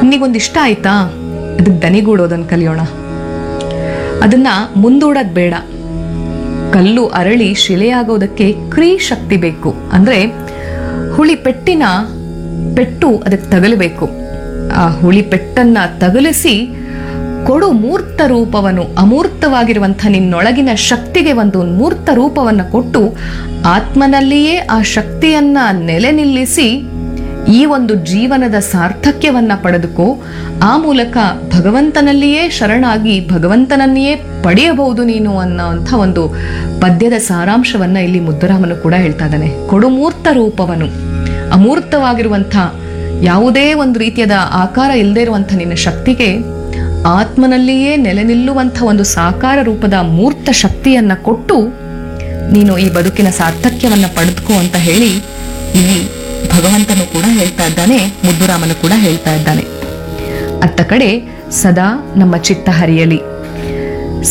ನಿಗೊಂದು ಇಷ್ಟ ಆಯ್ತಾ ಅದಕ್ಕೆ ದನಿಗೂಡೋದನ್ನು ಕಲಿಯೋಣ ಅದನ್ನ ಮುಂದೂಡೋದು ಬೇಡ ಕಲ್ಲು ಅರಳಿ ಶಿಲೆಯಾಗೋದಕ್ಕೆ ಕ್ರೀ ಶಕ್ತಿ ಬೇಕು ಅಂದ್ರೆ ಹುಳಿ ಪೆಟ್ಟಿನ ಪೆಟ್ಟು ಅದಕ್ಕೆ ತಗಲಬೇಕು ಆ ಹುಳಿ ಪೆಟ್ಟನ್ನ ತಗಲಿಸಿ ಕೊಡು ಮೂರ್ತ ರೂಪವನ್ನು ಅಮೂರ್ತವಾಗಿರುವಂಥ ನಿನ್ನೊಳಗಿನ ಶಕ್ತಿಗೆ ಒಂದು ಮೂರ್ತ ರೂಪವನ್ನು ಕೊಟ್ಟು ಆತ್ಮನಲ್ಲಿಯೇ ಆ ಶಕ್ತಿಯನ್ನ ನೆಲೆ ನಿಲ್ಲಿಸಿ ಈ ಒಂದು ಜೀವನದ ಸಾರ್ಥಕ್ಯವನ್ನ ಪಡೆದುಕೋ ಆ ಮೂಲಕ ಭಗವಂತನಲ್ಲಿಯೇ ಶರಣಾಗಿ ಭಗವಂತನನ್ನೇ ಪಡೆಯಬಹುದು ನೀನು ಅನ್ನೋಂಥ ಒಂದು ಪದ್ಯದ ಸಾರಾಂಶವನ್ನ ಇಲ್ಲಿ ಮುದ್ದುರಾಮನು ಕೂಡ ಹೇಳ್ತಾ ಇದ್ದಾನೆ ಕೊಡುಮೂರ್ತ ರೂಪವನು ಅಮೂರ್ತವಾಗಿರುವಂಥ ಯಾವುದೇ ಒಂದು ರೀತಿಯಾದ ಆಕಾರ ಇಲ್ಲದೆ ಇರುವಂಥ ನಿನ್ನ ಶಕ್ತಿಗೆ ಆತ್ಮನಲ್ಲಿಯೇ ನೆಲೆ ನಿಲ್ಲುವಂಥ ಒಂದು ಸಾಕಾರ ರೂಪದ ಮೂರ್ತ ಶಕ್ತಿಯನ್ನ ಕೊಟ್ಟು ನೀನು ಈ ಬದುಕಿನ ಸಾರ್ಥಕ್ಯವನ್ನ ಪಡೆದುಕೋ ಅಂತ ಹೇಳಿ ಇಲ್ಲಿ ಭಗವಂತನು ಕೂಡ ಹೇಳ್ತಾ ಇದ್ದಾನೆ ಮುದ್ದುರಾಮನು ಕೂಡ ಹೇಳ್ತಾ ಇದ್ದಾನೆ ಅತ್ತ ಕಡೆ ಸದಾ ನಮ್ಮ ಚಿತ್ತ ಹರಿಯಲಿ